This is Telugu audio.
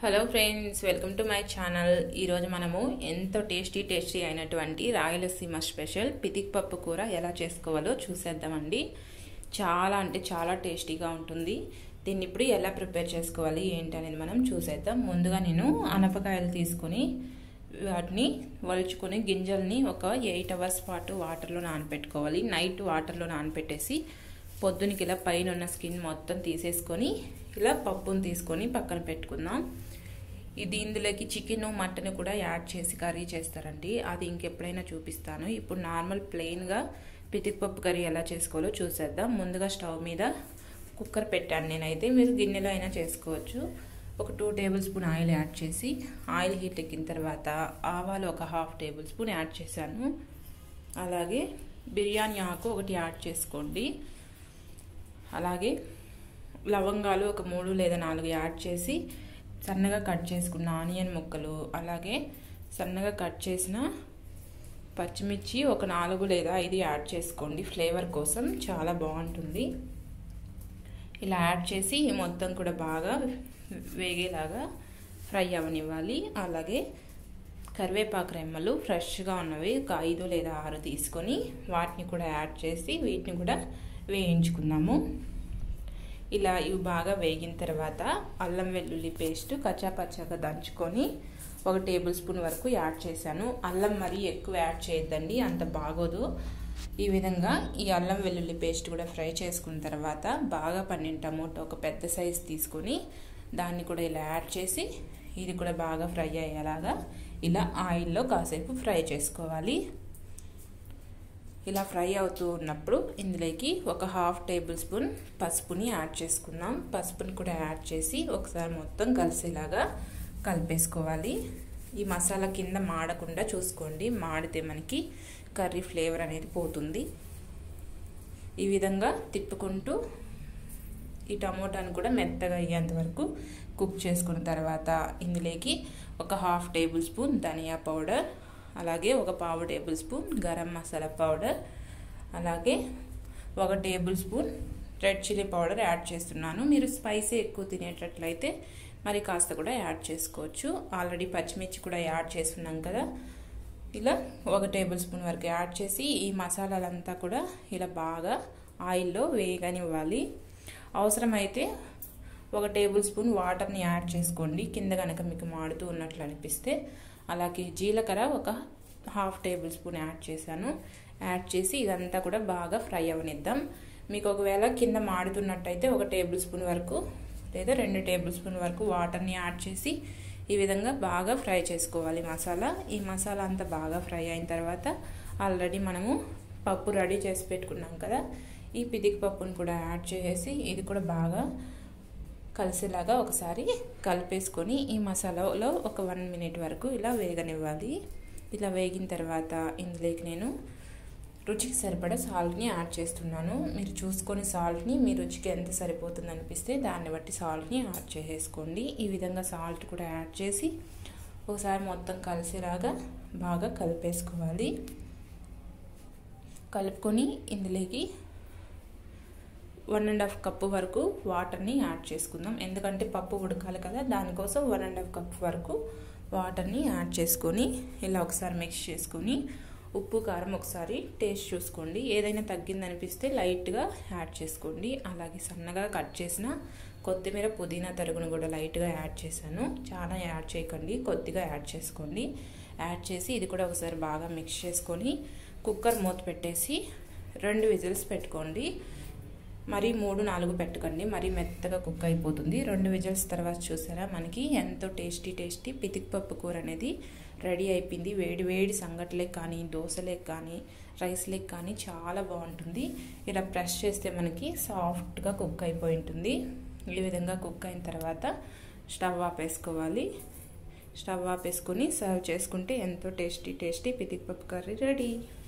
hello friends welcome to my channel ఈరోజు మనము ఎంతో టేస్టీ టేస్టీ అయినటువంటి రాయలసీమ స్పెషల్ పితిక్ పప్పు కూర ఎలా చేసుకోవాలో చూసేద్దామండి చాలా అంటే చాలా టేస్టీగా ఉంటుంది దీన్ని ఇప్పుడు ఎలా ప్రిపేర్ చేసుకోవాలి ఏంటి అనేది మనం చూసేద్దాం ముందుగా నేను అనపకాయలు తీసుకొని వాటిని వలుచుకొని గింజల్ని ఒక ఎయిట్ అవర్స్ పాటు వాటర్లో నానపెట్టుకోవాలి నైట్ వాటర్లో నానపెట్టేసి పొద్దునకి ఇలా పైన ఉన్న స్కిన్ మొత్తం తీసేసుకొని ఇలా పప్పును తీసుకొని పక్కన పెట్టుకుందాం ఇది ఇందులోకి చికెన్ మటన్ కూడా యాడ్ చేసి కర్రీ చేస్తారండి అది ఇంకెప్పుడైనా చూపిస్తాను ఇప్పుడు నార్మల్ ప్లెయిన్గా పితికిపప్పు కర్రీ ఎలా చేసుకోవాలో చూసేద్దాం ముందుగా స్టవ్ మీద కుక్కర్ పెట్టాను నేనైతే మీరు గిన్నెలో అయినా చేసుకోవచ్చు ఒక two table spoon oil add చేసి ఆయిల్ హీట్ ఎక్కిన తర్వాత ఆవాలు ఒక హాఫ్ టేబుల్ స్పూన్ యాడ్ చేశాను అలాగే బిర్యానీ ఆకు ఒకటి యాడ్ చేసుకోండి అలాగే లవంగాలు ఒక మూడు లేదా నాలుగు యాడ్ చేసి సన్నగా కట్ చేసుకున్న ఆనియన్ ముక్కలు అలాగే సన్నగా కట్ చేసిన పచ్చిమిర్చి ఒక నాలుగు లేదా ఐదు యాడ్ చేసుకోండి ఫ్లేవర్ కోసం చాలా బాగుంటుంది ఇలా యాడ్ చేసి మొత్తం కూడా బాగా వేగేలాగా ఫ్రై అవనివ్వాలి అలాగే కరివేపాకు రెమ్మలు ఫ్రెష్గా ఉన్నవి ఒక ఐదు లేదా ఆరు తీసుకొని వాటిని కూడా యాడ్ చేసి వీటిని కూడా వేయించుకుందాము ఇలా ఇవి బాగా వేగిన తర్వాత అల్లం వెల్లుల్లి పేస్ట్ కచ్చాపచ్చాగా దంచుకొని ఒక టేబుల్ స్పూన్ వరకు యాడ్ చేశాను అల్లం మరీ ఎక్కువ యాడ్ చేయొద్దండి అంత బాగోదు ఈ విధంగా ఈ అల్లం వెల్లుల్లి పేస్ట్ కూడా ఫ్రై చేసుకున్న తర్వాత బాగా పండిన టమోటో ఒక పెద్ద సైజ్ తీసుకొని దాన్ని కూడా ఇలా యాడ్ చేసి ఇది కూడా బాగా ఫ్రై అయ్యేలాగా ఇలా ఆయిల్లో కాసేపు ఫ్రై చేసుకోవాలి ఇలా ఫ్రై అవుతూ ఉన్నప్పుడు ఇందులోకి ఒక హాఫ్ టేబుల్ స్పూన్ పసుపుని యాడ్ చేసుకుందాం పసుపుని కూడా యాడ్ చేసి ఒకసారి మొత్తం కలిసేలాగా కలిపేసుకోవాలి ఈ మసాలా కింద మాడకుండా చూసుకోండి మాడితే మనకి కర్రీ ఫ్లేవర్ అనేది పోతుంది ఈ విధంగా తిప్పుకుంటూ ఈ టమోటాను కూడా మెత్తగా అయ్యేంత వరకు కుక్ చేసుకున్న తర్వాత ఇందులోకి ఒక హాఫ్ టేబుల్ స్పూన్ ధనియా పౌడర్ అలాగే ఒక పావు table spoon garam masala powder అలాగే ఒక table spoon red chilli powder add చేస్తున్నాను మీరు స్పైసీ ఎక్కువ తినేటట్లయితే మరి కాస్త కూడా యాడ్ చేసుకోవచ్చు ఆల్రెడీ పచ్చిమిర్చి కూడా యాడ్ చేస్తున్నాం కదా ఇలా ఒక టేబుల్ స్పూన్ వరకు యాడ్ చేసి ఈ మసాలాలంతా కూడా ఇలా బాగా ఆయిల్లో వేయగనివ్వాలి అవసరమైతే ఒక టేబుల్ స్పూన్ వాటర్ని యాడ్ చేసుకోండి కింద కనుక మీకు మాడుతూ ఉన్నట్లు అనిపిస్తే అలాగే జీలకర్ర ఒక హాఫ్ టేబుల్ స్పూన్ యాడ్ చేశాను యాడ్ చేసి ఇదంతా కూడా బాగా ఫ్రై అవనిద్దాం మీకు ఒకవేళ కింద మాడుతున్నట్టయితే ఒక టేబుల్ స్పూన్ వరకు లేదా రెండు టేబుల్ స్పూన్ వరకు వాటర్ని యాడ్ చేసి ఈ విధంగా బాగా ఫ్రై చేసుకోవాలి మసాలా ఈ మసాలా అంతా బాగా ఫ్రై అయిన తర్వాత ఆల్రెడీ మనము పప్పు రెడీ చేసి పెట్టుకున్నాం కదా ఈ పిదికి పప్పును కూడా యాడ్ చేసేసి ఇది కూడా బాగా కలిసేలాగా ఒకసారి కలిపేసుకొని ఈ మసాలాలో ఒక వన్ మినిట్ వరకు ఇలా వేగనివ్వాలి ఇలా వేగిన తర్వాత ఇందులోకి నేను రుచికి సరిపడా సాల్ట్ని యాడ్ చేస్తున్నాను మీరు చూసుకొని సాల్ట్ని మీ రుచికి ఎంత సరిపోతుంది అనిపిస్తే దాన్ని బట్టి సాల్ట్ని యాడ్ చేసేసుకోండి ఈ విధంగా సాల్ట్ కూడా యాడ్ చేసి ఒకసారి మొత్తం కలిసేలాగా బాగా కలిపేసుకోవాలి కలుపుకొని ఇందులోకి వన్ అండ్ హాఫ్ కప్పు వరకు వాటర్ని యాడ్ చేసుకుందాం ఎందుకంటే పప్పు ఉడకాలి కదా దానికోసం వన్ అండ్ హాఫ్ కప్ వరకు వాటర్ని యాడ్ చేసుకొని ఇలా ఒకసారి మిక్స్ చేసుకొని ఉప్పు కారం ఒకసారి టేస్ట్ చూసుకోండి ఏదైనా తగ్గిందనిపిస్తే లైట్గా యాడ్ చేసుకోండి అలాగే సన్నగా కట్ చేసిన కొత్తిమీర పుదీనా తరుగును కూడా లైట్గా యాడ్ చేశాను చాలా యాడ్ చేయకండి కొద్దిగా యాడ్ చేసుకోండి యాడ్ చేసి ఇది కూడా ఒకసారి బాగా మిక్స్ చేసుకొని కుక్కర్ మూత పెట్టేసి రెండు విజిల్స్ పెట్టుకోండి మరి మూడు నాలుగు పెట్టకండి మరి మెత్తగా కుక్ అయిపోతుంది రెండు విజిల్స్ తర్వాత చూసారా మనకి ఎంతో టేస్టీ టేస్టీ పితికిపప్పు కూర అనేది రెడీ అయిపోయింది వేడి వేడి సంగట్లే కానీ దోశలే కానీ రైస్లే కానీ చాలా బాగుంటుంది ఇలా ప్రెస్ చేస్తే మనకి సాఫ్ట్గా కుక్ అయిపోయి ఉంటుంది ఈ విధంగా కుక్ అయిన తర్వాత స్టవ్ ఆపేసుకోవాలి స్టవ్ ఆపేసుకొని సర్వ్ చేసుకుంటే ఎంతో టేస్టీ టేస్టీ పితికిపప్పు కర్రీ రెడీ